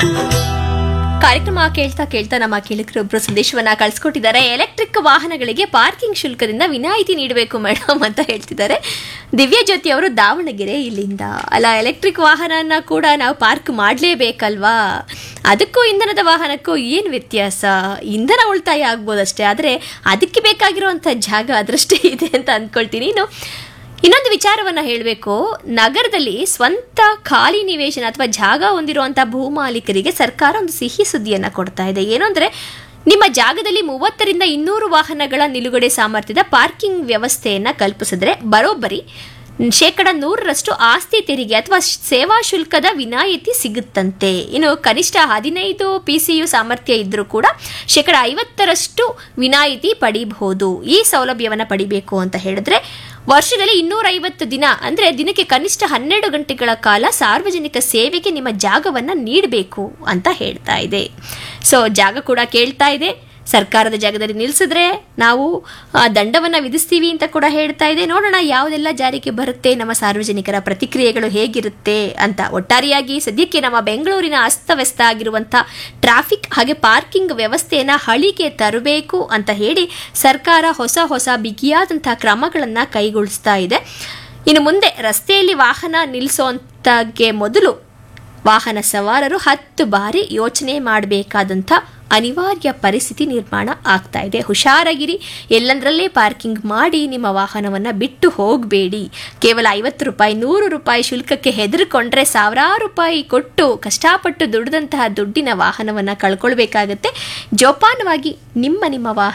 ಕಾರ್ಯಕ್ರಮ ಕೇಳ್ತಾ ಕೇಳ್ತಾ ನಮ್ಮ ಕೇಳಿಕರೊಬ್ರು ಸಂದೇಶವನ್ನ ಕಳಿಸ್ಕೊಟ್ಟಿದ್ದಾರೆ ಎಲೆಕ್ಟ್ರಿಕ್ ವಾಹನಗಳಿಗೆ ಪಾರ್ಕಿಂಗ್ ಶುಲ್ಕದಿಂದ ವಿನಾಯಿತಿ ನೀಡಬೇಕು ಮೇಡಮ್ ಅಂತ ಹೇಳ್ತಿದ್ದಾರೆ ದಿವ್ಯ ಜ್ಯೋತಿ ಅವರು ದಾವಣಗೆರೆ ಇಲ್ಲಿಂದ ಅಲ್ಲ ಎಲೆಕ್ಟ್ರಿಕ್ ವಾಹನನ ಕೂಡ ನಾವು ಪಾರ್ಕ್ ಮಾಡಲೇಬೇಕಲ್ವಾ ಅದಕ್ಕೂ ಇಂಧನದ ವಾಹನಕ್ಕೂ ಏನು ವ್ಯತ್ಯಾಸ ಇಂಧನ ಉಳಿತಾಯ ಆಗ್ಬೋದಷ್ಟೇ ಆದರೆ ಅದಕ್ಕೆ ಬೇಕಾಗಿರುವಂಥ ಜಾಗ ಅದರಷ್ಟೇ ಇದೆ ಅಂತ ಅಂದ್ಕೊಳ್ತೀನಿ ಇನ್ನು ಇನ್ನೊಂದು ವಿಚಾರವನ್ನ ಹೇಳಬೇಕು ನಗರದಲ್ಲಿ ಸ್ವಂತ ಖಾಲಿ ನಿವೇಶನ ಅಥವಾ ಜಾಗ ಹೊಂದಿರುವಂಥ ಭೂಮಾಲೀಕರಿಗೆ ಸರ್ಕಾರ ಒಂದು ಸಿಹಿ ಸುದ್ದಿಯನ್ನ ಕೊಡ್ತಾ ಇದೆ ಏನು ಅಂದ್ರೆ ನಿಮ್ಮ ಜಾಗದಲ್ಲಿ ಮೂವತ್ತರಿಂದ ಇನ್ನೂರು ವಾಹನಗಳ ನಿಲುಗಡೆ ಸಾಮರ್ಥ್ಯದ ಪಾರ್ಕಿಂಗ್ ವ್ಯವಸ್ಥೆಯನ್ನ ಕಲ್ಪಿಸಿದ್ರೆ ಬರೋಬ್ಬರಿ ಶೇಕಡ ನೂರರಷ್ಟು ಆಸ್ತಿ ತೆರಿಗೆ ಅಥವಾ ಸೇವಾ ಶುಲ್ಕದ ವಿನಾಯಿತಿ ಸಿಗುತ್ತಂತೆ ಇನ್ನು ಕನಿಷ್ಠ ಹದಿನೈದು ಪಿ ಸಿ ಯು ಸಾಮರ್ಥ್ಯ ಇದ್ರೂ ಕೂಡ ಶೇಕಡ ಐವತ್ತರಷ್ಟು ವಿನಾಯಿತಿ ಪಡಿಬಹುದು ಈ ಸೌಲಭ್ಯವನ್ನು ಪಡಿಬೇಕು ಅಂತ ಹೇಳಿದ್ರೆ ವರ್ಷದಲ್ಲಿ ಇನ್ನೂರೈವತ್ತು ದಿನ ಅಂದರೆ ದಿನಕ್ಕೆ ಕನಿಷ್ಠ ಹನ್ನೆರಡು ಗಂಟೆಗಳ ಕಾಲ ಸಾರ್ವಜನಿಕ ಸೇವೆಗೆ ನಿಮ್ಮ ಜಾಗವನ್ನು ನೀಡಬೇಕು ಅಂತ ಹೇಳ್ತಾ ಇದೆ ಸೊ ಜಾಗ ಕೂಡ ಕೇಳ್ತಾ ಇದೆ ಸರ್ಕಾರದ ಜಾಗದಲ್ಲಿ ನಿಲ್ಲಿಸಿದ್ರೆ ನಾವು ಆ, ದಂಡವನ್ನ ವಿಧಿಸ್ತೀವಿ ಅಂತ ಕೂಡ ಹೇಳ್ತಾ ಇದೆ ನೋಡೋಣ ಯಾವುದೆಲ್ಲ ಜಾರಿಗೆ ಬರುತ್ತೆ ನಮ್ಮ ಸಾರ್ವಜನಿಕರ ಪ್ರತಿಕ್ರಿಯೆಗಳು ಹೇಗಿರುತ್ತೆ ಅಂತ ಒಟ್ಟಾರೆಯಾಗಿ ಸದ್ಯಕ್ಕೆ ನಮ್ಮ ಬೆಂಗಳೂರಿನ ಅಸ್ತವ್ಯಸ್ತ ಆಗಿರುವಂಥ ಟ್ರಾಫಿಕ್ ಹಾಗೆ ಪಾರ್ಕಿಂಗ್ ವ್ಯವಸ್ಥೆಯನ್ನ ಹಳಿಗೆ ತರಬೇಕು ಅಂತ ಹೇಳಿ ಸರ್ಕಾರ ಹೊಸ ಹೊಸ ಬಿಗಿಯಾದಂತಹ ಕ್ರಮಗಳನ್ನು ಕೈಗೊಳಿಸ್ತಾ ಇದೆ ಇನ್ನು ಮುಂದೆ ರಸ್ತೆಯಲ್ಲಿ ವಾಹನ ನಿಲ್ಲಿಸೋಂತಗೆ ಮೊದಲು ವಾಹನ ಸವಾರರು ಹತ್ತು ಬಾರಿ ಯೋಚನೆ ಮಾಡಬೇಕಾದಂಥ ಅನಿವಾರ್ಯ ಪರಿಸ್ಥಿತಿ ನಿರ್ಮಾಣ ಆಗ್ತಾ ಇದೆ ಹುಷಾರಾಗಿರಿ ಎಲ್ಲಂದ್ರಲ್ಲೇ ಪಾರ್ಕಿಂಗ್ ಮಾಡಿ ನಿಮ್ಮ ವಾಹನವನ್ನು ಬಿಟ್ಟು ಹೋಗಬೇಡಿ ಕೇವಲ ಐವತ್ತು ರೂಪಾಯಿ ನೂರು ರೂಪಾಯಿ ಶುಲ್ಕಕ್ಕೆ ಹೆದರ್ಕೊಂಡ್ರೆ ಸಾವಿರಾರು ರೂಪಾಯಿ ಕೊಟ್ಟು ಕಷ್ಟಪಟ್ಟು ದುಡಿದಂತಹ ದುಡ್ಡಿನ ವಾಹನವನ್ನು ಕಳ್ಕೊಳ್ಬೇಕಾಗತ್ತೆ ಜೋಪಾನವಾಗಿ ನಿಮ್ಮ ನಿಮ್ಮ ವಾಹನ